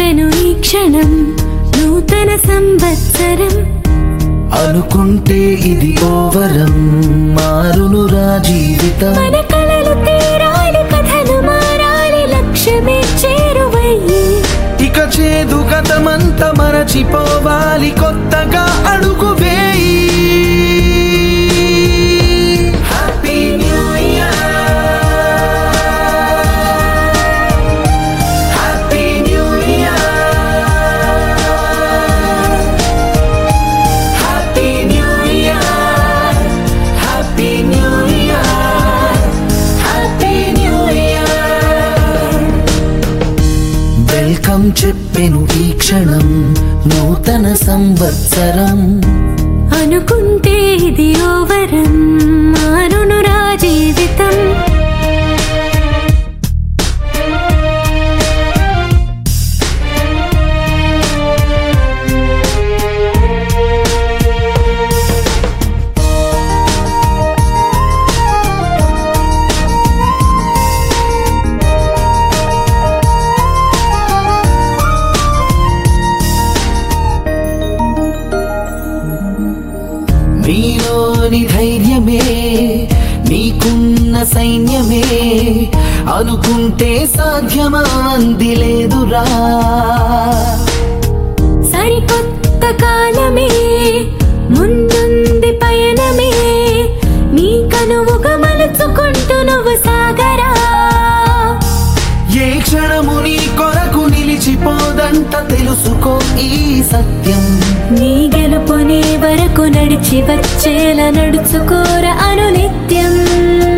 చెప్పెను ఈ క్షణం నూతన సంవత్సరం అనుకుంటే ఇది ఓవరం మారునురా జీవితం మన కలలు తీరాలి కథలు మారాలి లక్ష్యమే చేరువయ్యి ఇక చేదు గతమంతా మరచిపోవాలి కొత్తగా అడుగు వేయి happy new year happy new year happy new year happy new year happy new year welcome చెప్పెను ఈ క్షణం నూతన సంవత్సరం అనుకుంటే ఇది ఓవరం మారునురా జీవితం నీలోని ధైర్యమే నీకున్న సైన్యమే అనుకుంటే సాధ్యమా అంది లేదురా సరికొత్త కాలమే ముందుంది పయనమే నీ కనువుగా మలుచుకుంటూ నువ్వు సాగరా ఏ క్షణము నీ కొరకు నిలిచిపోదంట తెలుసుకో ఈ సత్యం నీ గెలుపునే వరకు నడిచి వచ్చేలా నడుచుకోర అనునిత్యం